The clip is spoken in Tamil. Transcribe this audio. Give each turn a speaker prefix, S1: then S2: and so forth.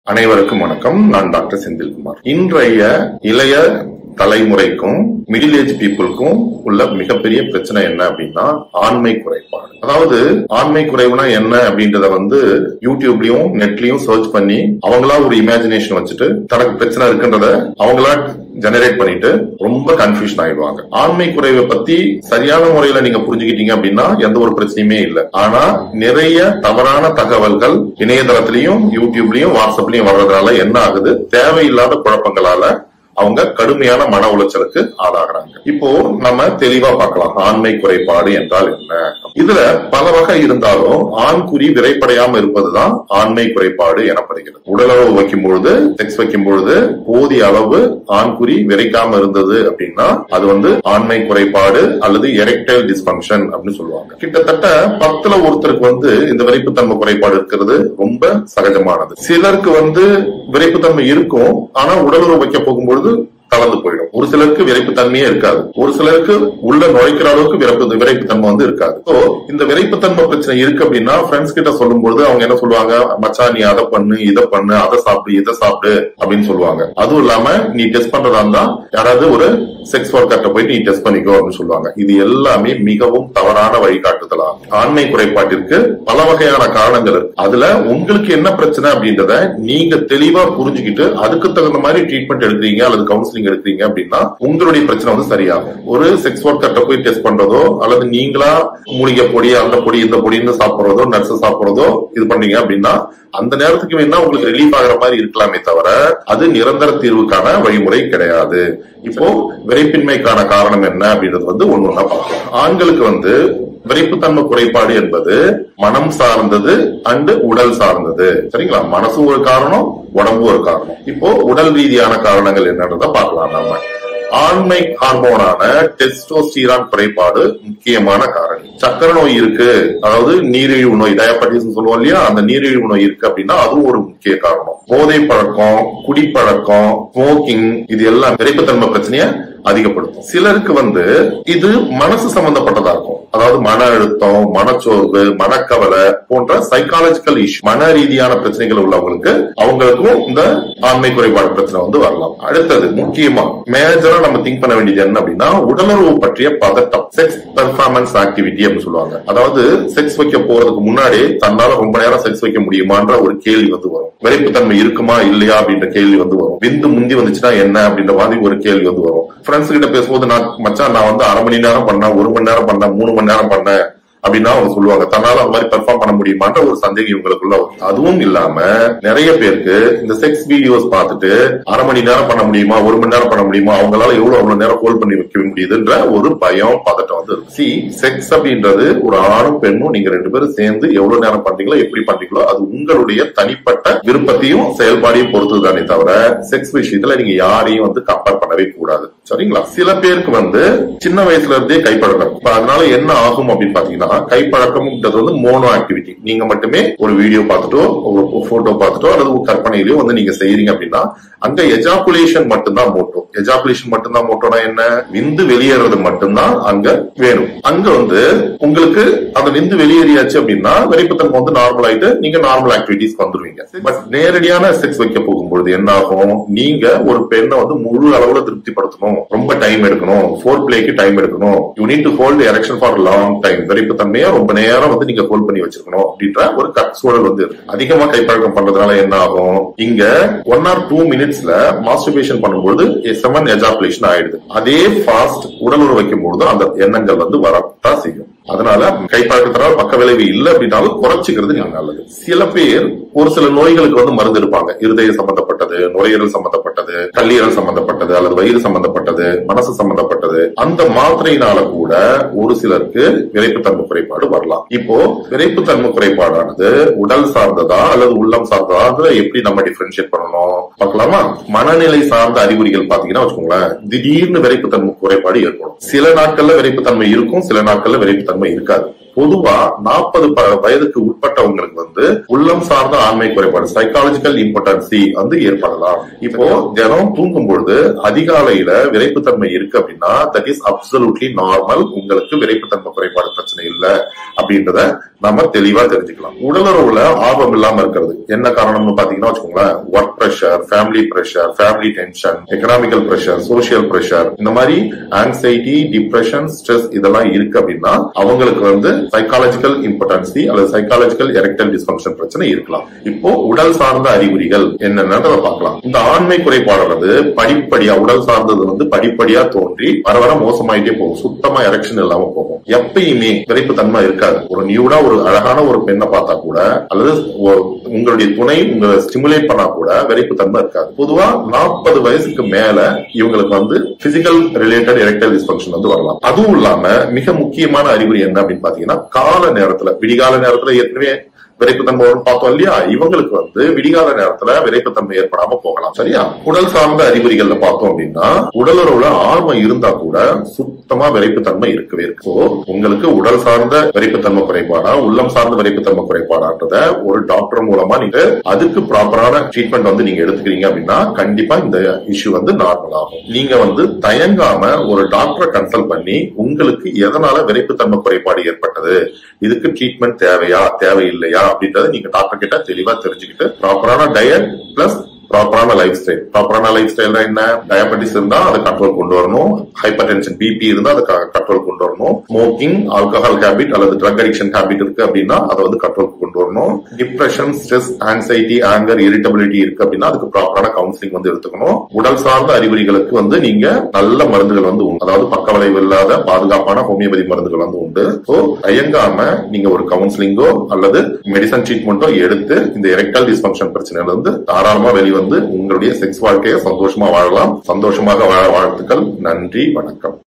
S1: அனைவருக்கும் வணக்கம் நான் டாக்டர் செந்தில்குமார் இன்றைய இளைய தலைமுறைக்கும் மிடில் ஏஜ் பீப்புளுக்கும் உள்ள மிகப்பெரிய பிரச்சனை என்ன அப்படின்னா ஆண்மை குறைபாடு அதாவது ஆண்மை குறைவுனா என்ன அப்படின்றத வந்து யூடியூப்லயும் நெட்லயும் சர்ச் பண்ணி அவங்களா ஒரு இமேஜினேஷன் வச்சுட்டு தனக்கு பிரச்சனை இருக்குன்றத அவங்களா ஜெனரேட் பண்ணிட்டு ரொம்ப கன்ஃபியூஷன் ஆயிடுவாங்க ஆண்மை குறைவை பத்தி சரியான முறையில நீங்க புரிஞ்சுக்கிட்டீங்க அப்படின்னா எந்த ஒரு பிரச்சனையுமே இல்லை ஆனா நிறைய தவறான தகவல்கள் இணையதளத்திலையும் யூடியூப்லயும் வாட்ஸ்அப்லயும் வர்றதுனால என்ன ஆகுது தேவையில்லாத குழப்பங்களால அவங்க கடுமையான மன உளைச்சலுக்கு ஆளாகிறாங்க இப்போ நம்ம தெளிவா பார்க்கலாம் ஆண்மை குறைபாடு என்றால் என்ன இதுல பல வகை இருந்தாலும் ஆண் குறி விரைப்படையாம இருப்பதுதான் ஆண்மை குறைபாடு எனப்படுகிறது உடலுறவு வைக்கும் பொழுது செக்ஸ் வைக்கும் பொழுது போதிய அளவு ஆண் குறி விரைக்காம இருந்தது அப்படின்னா அது வந்து ஆண்மை குறைபாடு அல்லது எரெக்டைல் டிஸ்பங்ஷன் அப்படின்னு சொல்லுவாங்க கிட்டத்தட்ட பத்துல ஒருத்தருக்கு வந்து இந்த விரைப்புத்தன்மை குறைபாடு இருக்கிறது ரொம்ப சகஜமானது சிலருக்கு வந்து விரைப்புத்தன்மை இருக்கும் ஆனா உடலுறவு வைக்க போகும்பொழுது கலந்து போயிடும் ஒரு சிலருக்கு விரைப்பு தன்மையே இருக்காது ஒரு சிலருக்கு உள்ள நுழைக்கிற அளவுக்கு விரைப்பு விரைப்பு தன்மை வந்து இருக்காது ஸோ இந்த விரைப்பு தன்மை பிரச்சனை இருக்கு அப்படின்னா ஃப்ரெண்ட்ஸ் கிட்ட சொல்லும்போது அவங்க என்ன சொல்லுவாங்க மச்சான் நீ அதை பண்ணு இதை பண்ணு அதை சாப்பிடு இதை சாப்பிடு அப்படின்னு சொல்லுவாங்க அதுவும் இல்லாம நீ டெஸ்ட் பண்றதா இருந்தா யாராவது ஒரு செக்ஸ் ஒர்க்கர்ட்ட போயிட்டு நீ டெஸ்ட் பண்ணிக்கோ அப்படின்னு சொல்லுவாங்க இது எல்லாமே மிகவும் தவறான வழிகாட்டுதலா ஆண்மை குறைபாட்டிற்கு பல வகையான காரணங்கள் இருக்கு அதுல உங்களுக்கு என்ன பிரச்சனை அப்படின்றத நீங்க தெளிவா புரிஞ்சுக்கிட்டு அதுக்கு தகுந்த மாதிரி ட்ரீட்மெண்ட் எடுக்கிறீங்க அல்லது கவுன்சிலிங் எடுக்கிறீங்க அப்படின்னா உங்களுடைய பிரச்சனை வந்து சரியாகும் ஒரு செக்ஸ் ஒர்க்கர்ட்ட போய் டெஸ்ட் பண்றதோ அல்லது நீங்களா மூலிகை பொடி அந்த பொடி இந்த பொடின்னு சாப்பிடுறதோ நட்ஸ் சாப்பிடுறதோ இது பண்ணீங்க அப்படின்னா அந்த நேரத்துக்கு வேணா உங்களுக்கு ரிலீஃப் ஆகிற மாதிரி இருக்கலாமே தவிர அது நிரந்தர தீர்வுக்கான வழிமுறை கிடையாது இப்போ விரைப்பின்மைக்கான காரணம் என்ன அப்படின்றது வந்து ஒண்ணு ஒண்ணா பார்க்கலாம் ஆண்களுக்கு வந்து விரைப்புத்தன்மை குறைபாடு என்பது மனம் சார்ந்தது அண்டு உடல் சார்ந்தது சரிங்களா மனசும் ஒரு காரணம் உடம்பு ஒரு காரணம் இப்போ உடல் ரீதியான காரணங்கள் என்னன்றத பார்க்கலாம் நாம ஆண்மை ஹார்மோனான டெஸ்டோஸ்டீரான் குறைபாடு முக்கியமான காரணி சக்கரை நோய் இருக்கு அதாவது நீரிழிவு நோய் டயபட்டிஸ் சொல்லுவோம் இல்லையா அந்த நீரிழிவு நோய் இருக்கு அப்படின்னா அதுவும் ஒரு முக்கிய காரணம் போதை பழக்கம் குடிப்பழக்கம் ஸ்மோக்கிங் இது எல்லாம் விரைப்புத்தன்மை பிரச்சனைய அதிகப்படுத்தும் சிலருக்கு வந்து இது மனசு சம்பந்தப்பட்டதா இருக்கும் அதாவது மன அழுத்தம் மனச்சோர்வு மனக்கவலை போன்ற சைக்காலஜிக்கல் இஷ்யூ மன ரீதியான பிரச்சனைகள் உள்ளவங்களுக்கு அவங்களுக்கும் இந்த ஆண்மை குறைபாடு பிரச்சனை வந்து வரலாம் அடுத்தது முக்கியமா மேஜரா நம்ம திங்க் பண்ண வேண்டியது என்ன அப்படின்னா உடலுறவு பற்றிய பதட்டம் செக்ஸ் பெர்ஃபார்மன்ஸ் ஆக்டிவிட்டி அப்படின்னு சொல்லுவாங்க அதாவது செக்ஸ் வைக்க போறதுக்கு முன்னாடி தன்னால ரொம்ப நேரம் செக்ஸ் வைக்க முடியுமான்ற ஒரு கேள்வி வந்து வரும் விரைப்புத்தன்மை இருக்குமா இல்லையா அப்படின்ற கேள்வி வந்து வரும் விந்து முந்தி வந்துச்சுன்னா என்ன அப்படின்ற மாதிரி ஒரு கேள்வி வந்து வரும் ஃப்ரெண்ட்ஸ் கிட்ட பேசும்போது நான் மச்சான் நான் வந்து அரை மணி நேரம் பண்ணேன் ஒரு மணி நேரம் பண்ணேன் மூணு மணி நேரம் பண்ணேன் அப்படின்னா அவங்க சொல்லுவாங்க தன்னால அந்த மாதிரி பெர்ஃபார்ம் பண்ண முடியுமான்ற ஒரு சந்தேகம் இவங்களுக்குள்ள வரும் அதுவும் இல்லாம நிறைய பேருக்கு இந்த செக்ஸ் வீடியோஸ் பார்த்துட்டு அரை மணி நேரம் பண்ண முடியுமா ஒரு மணி நேரம் பண்ண முடியுமா அவங்களால எவ்வளவு அவ்வளவு நேரம் ஹோல்ட் பண்ணி வைக்க முடியுதுன்ற ஒரு பயம் பதட்டம் வந்து இருக்கு சி செக்ஸ் அப்படின்றது ஒரு ஆணும் பெண்ணும் நீங்க ரெண்டு பேரும் சேர்ந்து எவ்வளவு நேரம் பண்றீங்களோ எப்படி பண்றீங்களோ அது உங்களுடைய தனிப்பட்ட விருப்பத்தையும் செயல்பாடையும் பொறுத்து தானே தவிர செக்ஸ் விஷயத்துல நீங்க யாரையும் வந்து கம்பேர் பண்ணவே கூடாது சரிங்களா சில பேருக்கு வந்து சின்ன வயசுல இருந்தே கைப்பழக்கம் இப்ப அதனால என்ன ஆகும் அப்படின்னு பாத்தீங்கன்னா கைப்பழக்கம்ன்றது வந்து மோனோ ஆக்டிவிட்டி நீங்க மட்டுமே ஒரு வீடியோ பார்த்துட்டோ ஒரு போட்டோ பார்த்துட்டோ அல்லது ஒரு கற்பனையிலயோ வந்து நீங்க செய்யறீங்க அப்படின்னா அங்க எஜாகுலேஷன் மட்டும்தான் மோட்டோ எஜாகுலேஷன் மட்டும்தான் மோட்டோனா என்ன விந்து வெளியேறது மட்டும்தான் அங்க வேணும் அங்க வந்து உங்களுக்கு அந்த விந்து வெளியேறியாச்சு அப்படின்னா வெறிப்புத்தன்மை வந்து நார்மல் ஆயிட்டு நீங்க நார்மல் ஆக்டிவிட்டிஸ் வந்துருவீங்க பட் நேரடியான செக்ஸ் வைக்க போகும்பொழுது என்ன ஆகும் நீங்க ஒரு பெண்ணை வந்து முழு அளவுல திருப்திப்படுத்தணும் ரொம்ப டைம் எடுக்கணும் ஃபோர் பிளேக்கு டைம் எடுக்கணும் you need to hold erection for long time வெறிப்புத்தன்மையை ரொம்ப நேரம் வந்து நீங்க ஹோல்ட் பண்ணி வச்சிருக்கணும் அப்படின்ற ஒரு கட் சூழல் வந்து இருக்கு அதிகமா கைப்பழக்கம் பண்றதுனால என்ன ஆகும் இங்க ஒன் ஆர் டூ மினிட்ஸ்ல மாஸ்டர்பேஷன் பண்ணும்போது செவன் எஜாகுலேஷன் ஆயிடுது அதே ஃபாஸ்ட் உடல் உறவு வைக்கும் பொழுது அந்த எண்ணங்கள் வந்து வரத்தான் செய்யும் அதனால கைப்பழக்கத்தினால பக்க விளைவு இல்லை அப்படின்னாலும் குறைச்சிக்கிறது நீங்க நல்லது சில பேர் ஒரு சில நோய்களுக்கு வந்து மருந்து இருப்பாங்க இருதய சம்பந்தப்பட்டது நுரையீரல் சம்பந்தப்பட்டது கல்லீரல் சம்பந்தப்பட்டது அல்லது வயிறு சம்பந்தப்பட்டது மனசு சம்பந்தப்பட்டது அந்த மாத்திரையினால கூட ஒரு சிலருக்கு விரைப்புத்தன்மை குறைபாடு வரலாம் இப்போ விரைப்புத்தன்மை குறைபாடானது உடல் சார்ந்ததா அல்லது உள்ளம் சார்ந்ததா அதுல எப்படி நம்ம டிஃபரன்ஷியேட் பண்ணணும் பார்க்கலாமா மனநிலை சார்ந்த அறிகுறிகள் பாத்தீங்கன்னா வச்சுக்கோங்களேன் திடீர்னு விரைப்புத்தன்மை குறைபாடு ஏற்படும் சில நாட்கள்ல விரைப்புத்தன்மை இருக்கும் சில நாட்கள்ல விரைப்புத்தன்மை இருக்காது பொதுவா நாற்பது வயதுக்கு உட்பட்டவங்களுக்கு வந்து உள்ளம் சார்ந்த ஆண்மை குறைபாடு சைக்காலஜிக்கல் இம்பார்ட்டன்சி வந்து ஏற்படலாம் இப்போ தினம் தூங்கும் பொழுது அதிகாலையில விரைப்புத்தன்மை இருக்கு அப்படின்னா தட் இஸ் அப்சல்யூட்லி நார்மல் உங்களுக்கு விரைப்புத்தன்மை குறைபாடு பிரச்சனை இல்லை அப்படின்றத நம்ம தெளிவா தெரிஞ்சுக்கலாம் உடலுறவுல ஆர்வம் இல்லாம இருக்கிறது என்ன காரணம்னு பாத்தீங்கன்னா வச்சுக்கோங்களேன் work pressure family pressure family tension economical pressure social pressure இந்த மாதிரி ஆங்ஸைட்டி டிப்ரெஷன் ஸ்ட்ரெஸ் இதெல்லாம் இருக்கு அப்படின்னா அவங்களுக்கு வந்து சைக்காலஜிக்கல் இம்பார்ட்டன்சி அல்லது சைக்காலஜிக்கல் எரெக்டல் டிஸ்பங்ஷன் பிரச்சனை இருக்கலாம் இப்போ உடல் சார்ந்த அறிகுறிகள் என்னன்றத பார்க்கலாம் இந்த ஆண்மை குறைபாடானது படிப்படியா உடல் சார்ந்தது வந்து படிப்படியா தோன்றி வர வர மோசமாயிட்டே போகும் சுத்தமா எரெக்ஷன் இல்லாம போகும் எப்பயுமே விரைப்பு தன்மை இருக்காது ஒரு நியூடா ஒரு அழகான ஒரு பெண்ணை பார்த்தா கூட அல்லது ஒரு- உங்களுடைய துணை உங்களை ஸ்டிமுலேட் பண்ணா கூட விரைப்பு தன்மை இருக்காது பொதுவா நாற்பது வயசுக்கு மேல இவங்களுக்கு வந்து பிசிக்கல் ரிலேட்டட் எரெக்டல் டிஸ்பங்ஷன் வந்து வரலாம் அதுவும் இல்லாம மிக முக்கியமான அறிகுறி என்ன அப்படின்னு பாத்தீங்கன்னா கால நேரத்துல விடிகால நேரத்துல ஏற்கனவே விரைப்புத்தன்மை வரும் பார்த்தோம் இல்லையா இவங்களுக்கு வந்து விடிகால நேரத்துல விரைப்புத்தன்மை ஏற்படாம போகலாம் சரியா உடல் சார்ந்த அறிகுறிகள்ல பார்த்தோம் அப்படின்னா உடலுறவுல ஆர்வம் இருந்தா கூட சுத்தமா விரைப்புத்தன்மை இருக்கவே இருக்கு So, உங்களுக்கு உடல் சார்ந்த விரைப்புத்தன்மை குறைபாடா உள்ளம் சார்ந்த விரைப்புத்தன்மை குறைபாடான்றத ஒரு டாக்டர் மூலமா நீங்க அதுக்கு ப்ராப்பரான ட்ரீட்மெண்ட் வந்து நீங்க எடுத்துக்கிறீங்க அப்படின்னா கண்டிப்பா இந்த இஷ்யூ வந்து நார்மல் ஆகும் நீங்க வந்து தயங்காம ஒரு டாக்டரை கன்சல்ட் பண்ணி உங்களுக்கு எதனால விரைப்புத்தன்மை குறைபாடு ஏற்பட்டது இதுக்கு ட்ரீட்மெண்ட் தேவையா தேவையில்லையா அப்படின்றத நீங்க டாக்டர் கிட்ட தெளிவா தெரிஞ்சுக்கிட்டு ப்ராப்பரான டயட் பிளஸ் ப்ராப்பரான லைஃப் ஸ்டைல் ப்ராப்பரான லைஃப் ஸ்டைல்னா என்ன டயபெட்டிஸ் இருந்தா அதை கண்ட்ரோல் கொண்டு வரணும் ஹைப்பர் டென்ஷன் பிபி இருந்தா அதை கண்ட்ரோல் கொண்டு வரணும் ஸ்மோக்கிங் ஆல்கஹால் ஹேபிட் அல்லது ட்ரக் அடிக்ஷன் ஹேபிட் இருக்கு அப்படின்னா அதை வந்து கண்ட்ரோல் கொண்டு வரணும் depression stress anxiety anger irritability இருக்கு அப்படின்னா அதுக்கு ப்ராப்பரான கவுன்சிலிங் வந்து எடுத்துக்கணும் உடல் சார்ந்த அறிகுறிகளுக்கு வந்து நீங்க நல்ல மருந்துகள் வந்து உண்டு அதாவது பக்க விளைவு இல்லாத பாதுகாப்பான ஹோமியோபதி மருந்துகள் வந்து உண்டு ஸோ தயங்காம நீங்க ஒரு கவுன்சிலிங்கோ அல்லது மெடிசன் ட்ரீட்மெண்ட்டோ எடுத்து இந்த எரெக்டல் டிஸ்பங்ஷன் பிரச்சனையில இருந்து தாராளமா வெளிவந்து உங்களுடைய செக்ஸ் வாழ்க்கையை சந்தோஷமா வாழலாம் சந்தோஷமாக வாழ வாழ்த்துக்கள் நன்றி வணக்கம்